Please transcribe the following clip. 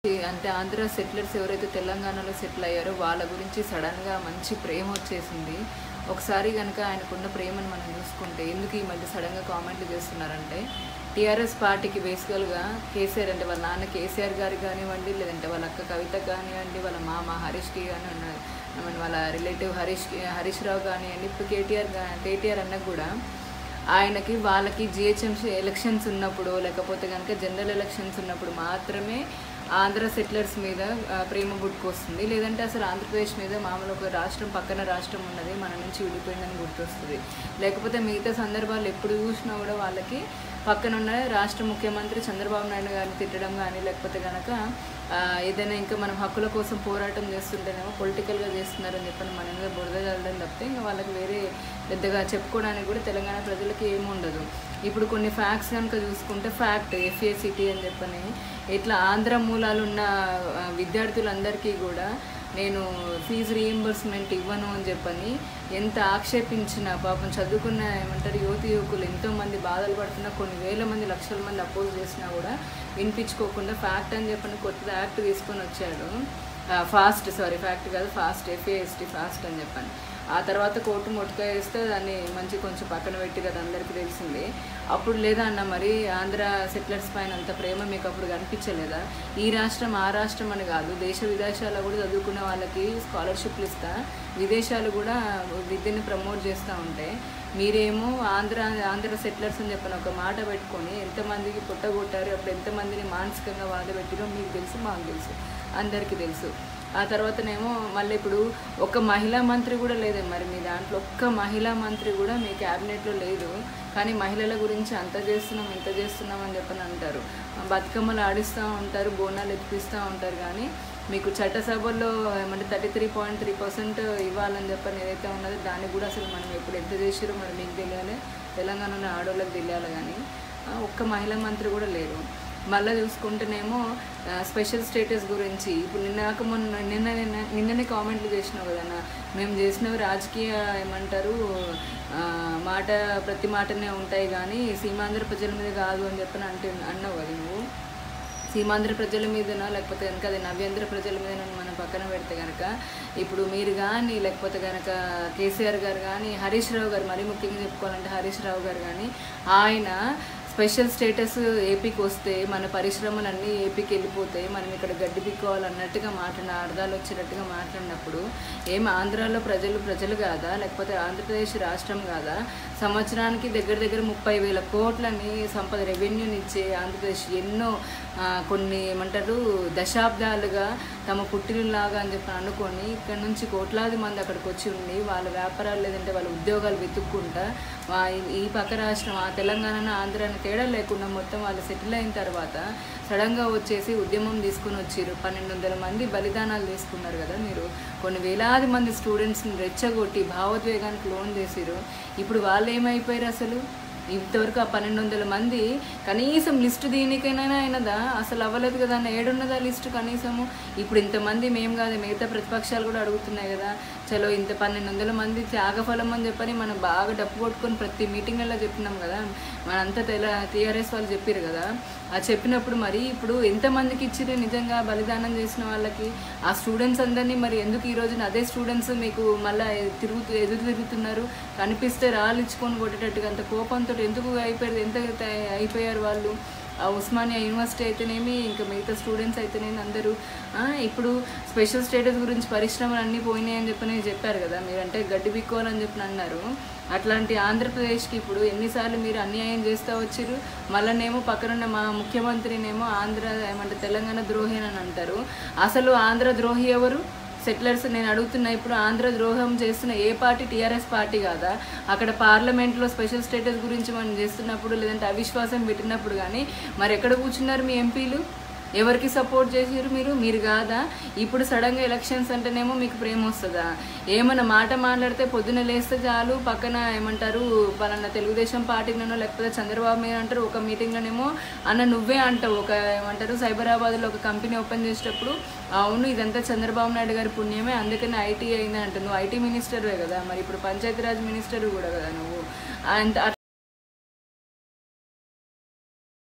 అంటే ఆంధ్ర సెటిలర్స్ ఎవరైతే తెలంగాణలో సెటిల్ అయ్యారో వాళ్ళ గురించి సడన్గా మంచి ప్రేమ వచ్చేసింది ఒకసారి కనుక ఆయనకున్న ప్రేమను మనం చూసుకుంటే ఎందుకు ఈ మధ్య సడన్గా కామెంట్లు చేస్తున్నారంటే టీఆర్ఎస్ పార్టీకి బేసికల్గా కేసీఆర్ అంటే వాళ్ళ నాన్న కేసీఆర్ గారికి కానివ్వండి లేదంటే వాళ్ళ అక్క కవితకు కానివ్వండి వాళ్ళ మామ హరీష్కి కానివ్వండి I mean వాళ్ళ రిలేటివ్ హరీష్ హరీష్ రావు కానివ్వండి ఇప్పుడు కేటీఆర్ గా- కేటీఆర్ అన్నకు కూడా ఆయనకి వాళ్ళకి జిహెచ్ఎంసీ ఎలక్షన్స్ ఉన్నప్పుడు లేకపోతే కనుక జనరల్ ఎలక్షన్స్ ఉన్నప్పుడు మాత్రమే ఆంధ్ర సెటిలర్స్ మీద ఆ, ప్రేమ పుట్టుకొస్తుంది లేదంటే అసలు ఆంధ్రప్రదేశ్ మీద మామూలు ఒక రాష్ట్రం పక్కన రాష్ట్రం ఉన్నది మన నుంచి విడిపోయిందని గుర్తొస్తుంది లేకపోతే మిగతా సందర్భాలు ఎప్పుడు చూసినా కూడా వాళ్ళకి పక్కన ఉన్న రాష్ట్ర ముఖ్యమంత్రి చంద్రబాబు నాయుడు గారిని తిట్టడం కానీ లేకపోతే కనుక ఆ, ఏదైనా ఇంకా మనం హక్కుల కోసం పోరాటం చేస్తుంటేనేమో పొలిటికల్గా చేస్తున్నారని చెప్పని మన మీద బురద చల్లడం తప్పితే ఇంకా వాళ్ళకి వేరే పెద్దగా చెప్పుకోవడానికి కూడా తెలంగాణ ప్రజలకి ఏమి ఉండదు ఇప్పుడు కొన్ని ఫ్యాక్ట్స్ కనుక చూసుకుంటే ఫ్యాక్ట్ ఎఫ్ఏసిటీ అని చెప్పని ఇట్లా ఆంధ్ర మూలాలు ఉన్న ఆ, విద్యార్థులందరికీ కూడా నేను ఫీజు రీఎంబర్స్మెంట్ ఇవ్వను అని చెప్పని ఎంత ఆక్షేపించిన పాపం చదువుకున్న ఏమంటారు యువతి యువకులు ఎంతోమంది బాధలు పడుతున్నా కొన్ని వేల మంది లక్షల మంది అపోజ్ చేసినా కూడా వినిపించుకోకుండా ఫ్యాక్ట్ అని చెప్పని కొత్త యాక్ట్ తీసుకొని వచ్చాడు ఫాస్ట్ సారీ ఫ్యాక్ట్ కాదు ఫాస్ట్ ఎఫ్ఏఎస్టీ ఫాస్ట్ అని చెప్పాను ఆ తర్వాత కోర్టు మొట్టకాయ వేస్తే దాన్ని మంచి కొంచెం పక్కన పెట్టి కదా అందరికీ తెలిసింది అప్పుడు లేదా అన్న మరి ఆంధ్ర సెటిలర్స్ పైన అంత ప్రేమ మీకు అప్పుడు కనిపించలేదా ఈ రాష్ట్రం ఆ రాష్ట్రం అని కాదు దేశ విదేశాల్లో కూడా చదువుకున్న వాళ్ళకి స్కాలర్షిప్లు ఇస్తా విదేశాలు కూడా విద్యని ప్రమోట్ చేస్తూ ఉంటే మీరేమో ఆంధ్ర ఆంధ్ర సెటిలర్స్ అని చెప్పిన ఒక మాట పెట్టుకొని ఎంతమందికి పుట్టగొట్టారు అప్పుడు ఎంతమందిని మానసికంగా బాధ పెట్టిరో మీకు తెలుసు మాకు తెలుసు అందరికీ తెలుసు ఆ తర్వాతనేమో మళ్ళీ ఇప్పుడు ఒక మహిళా మంత్రి కూడా లేదే మరి మీ దాంట్లో ఒక్క మహిళా మంత్రి కూడా మీ క్యాబినెట్లో లేదు కానీ మహిళల గురించి అంత చేస్తున్నాం ఇంత చేస్తున్నాం అని చెప్పని అంటారు బతుకమ్మలు ఆడిస్తూ ఉంటారు బోనాలు ఎత్తిపిస్తూ ఉంటారు కానీ మీకు చట్టసభల్లో ఏమంటే thirty three point three percent ఇవ్వాలని చెప్పని ఏదైతే ఉన్నదో దాన్ని కూడా అసలు మనం ఎప్పుడు ఎంత చేసారో మరి మీకు తెలియాలి తెలంగాణలో ఆడవాళ్ళకి తెలియాలి కానీ ఆ, ఒక్క మహిళా మంత్రి కూడా లేరు మళ్ళీ చూసుకుంటేనేమో ఆ, స్పెషల్ స్టేటస్ గురించి ఇప్పుడు నిన్నాక మొన్న నిన్న నిన్న నిన్ననే కామెంట్లు చేసినావు కదన్నా మేము చేసినవి రాజకీయ ఏమంటారు ఆ, మాట ప్రతి మాటనే ఉంటాయి కానీ సీమాంధ్ర ప్రజల మీద కాదు అని చెప్పని అంటే అన్నావు కదా నువ్వు సీమాంధ్ర ప్రజల మీదనో లేకపోతే కనుక అది నవ్యాంధ్ర ప్రజల మీద మనం పక్కన పెడితే కనుక ఇప్పుడు మీరు కానీ లేకపోతే కనుక కేసీఆర్ గారు కానీ హరీష్ రావు గారు మరీ ముఖ్యంగా చెప్పుకోవాలంటే హరీష్ రావు గారు కానీ ఆయన స్పెషల్ స్టేటస్ ఏపీకి వస్తే మన పరిశ్రమలన్నీ ఏపీకి వెళ్ళిపోతాయి మనం ఇక్కడ గడ్డి పిక్కోవాలన్నట్టుగా మాట్లాడిన అర్థాలు వచ్చేటట్టుగా మాట్లాడినప్పుడు ఏం ఆంధ్రాలో ప్రజలు ప్రజలు కాదా లేకపోతే ఆంధ్రప్రదేశ్ రాష్ట్రం కాదా సంవత్సరానికి దగ్గర దగ్గర ముప్పై వేల కోట్లని సంపద రెవెన్యూని ఇచ్చే ఆంధ్రప్రదేశ్ ఎన్నో ఆ, కొన్ని ఏమంటారు దశాబ్దాలుగా తమ పుట్టినలాగా అని చెప్పి అనుకొని ఇక్కడ నుంచి కోట్లాది మంది అక్కడికి వచ్చి ఉండి వాళ్ళ వ్యాపారాలు లేదంటే వాళ్ళ ఉద్యోగాలు వెతుక్కుంటా వా- ఈ పక్క రాష్ట్రం ఆ తెలంగాణ ఆంధ్రాని తేడా లేకుండా మొత్తం వాళ్ళు సెటిల్ అయిన తర్వాత సడన్గా వచ్చేసి ఉద్యమం తీసుకుని వచ్చారు పన్నెండు వందల మంది బలిదానాలు తీసుకున్నారు కదా మీరు కొన్ని వేలాది మంది స్టూడెంట్స్ని రెచ్చగొట్టి భావోద్వేగానికి లోన్ చేసిరు ఇప్పుడు వాళ్ళు ఏమైపోయారు అసలు ఇంతవరకు ఆ పన్నెండు వందల మంది కనీసం లిస్టు దీనికైనా అయినదా అసలు అవ్వలేదు కదా అన్న ఏడున్నదా లిస్టు కనీసము ఇప్పుడు ఇంతమంది మేము కాదు మిగతా ప్రతిపక్షాలు కూడా అడుగుతున్నాయి కదా చలో ఇంత పన్నెండు వందల మంది త్యాగఫలం అని చెప్పని మనం బాగా డప్పు కొట్టుకొని ప్రతి మీటింగ్లలో చెప్పినాం కదా మనంతా తెల టీఆర్ఎస్ వాళ్ళు చెప్పారు కదా ఆ చెప్పినప్పుడు మరి ఇప్పుడు ఎంతమందికి ఇచ్చిరు నిజంగా బలిదానం చేసిన వాళ్ళకి ఆ స్టూడెంట్స్ అందరినీ మరి ఎందుకు ఈ రోజున అదే స్టూడెంట్స్ మీకు మళ్ళీ తిరుగుతూ ఎదురు తిరుగుతున్నారు కనిపిస్తే రాళ్ళు ఇచ్చుకొని కొట్టేటట్టుగా అంత కోపంతో ఎందుకు అయిపోయారు ఎంత త- అయిపోయారు వాళ్ళు ఆ ఉస్మానియా యూనివర్సిటీ అయితేనేమి ఇంకా మిగతా స్టూడెంట్స్ అయితేనేమి అందరూ ఆ, ఇప్పుడు స్పెషల్ స్టేటస్ గురించి పరిశ్రమలు అన్నీ పోయినాయి అని చెప్పని చెప్పారు కదా మీరంటే గడ్డి బిక్కోవాలని చెప్పి అన్నారు అట్లాంటి ఆంధ్రప్రదేశ్కి ఇప్పుడు ఎన్నిసార్లు మీరు అన్యాయం చేస్తూ వచ్చారు మళ్ళనేమో పక్కనున్న మా ముఖ్యమంత్రినేమో ఆంధ్ర ఏమంటే తెలంగాణ ద్రోహి అని అంటారు అసలు ఆంధ్ర ద్రోహి ఎవరు సెటిలర్స్ నేను అడుగుతున్నా ఇప్పుడు ఆంధ్ర ద్రోహం చేస్తున్న ఏ పార్టీ టీఆర్ఎస్ పార్టీ కాదా అక్కడ పార్లమెంట్లో స్పెషల్ స్టేటస్ గురించి మనం చేస్తున్నప్పుడు లేదంటే అవిశ్వాసం పెట్టినప్పుడు కానీ మరి ఎక్కడ కూర్చున్నారు మీ ఎంపీలు ఎవరికి సపోర్ట్ చేసారు మీరు మీరు కాదా ఇప్పుడు సడన్గా ఎలక్షన్స్ అంటేనేమో మీకు ప్రేమ వస్తుందా ఏమన్నా మాట మాట్లాడితే పొద్దున లేస్తే చాలు పక్కన ఏమంటారు పలానా తెలుగుదేశం పార్టీలోనో లేకపోతే చంద్రబాబు మీద అంటారు ఒక మీటింగ్లోనేమో అన్న నువ్వే అంటావు ఒక ఏమంటారు సైబరాబాద్లో ఒక కంపెనీ ఓపెన్ చేసేటప్పుడు అవును ఇదంతా చంద్రబాబు నాయుడు గారి పుణ్యమే అందుకని ఐటీ అయింది అంట నువ్వు ఐటీ మినిస్టర్వే కదా మరి ఇప్పుడు పంచాయతీరాజ్ మినిస్టర్ కూడా కదా నువ్వు అంత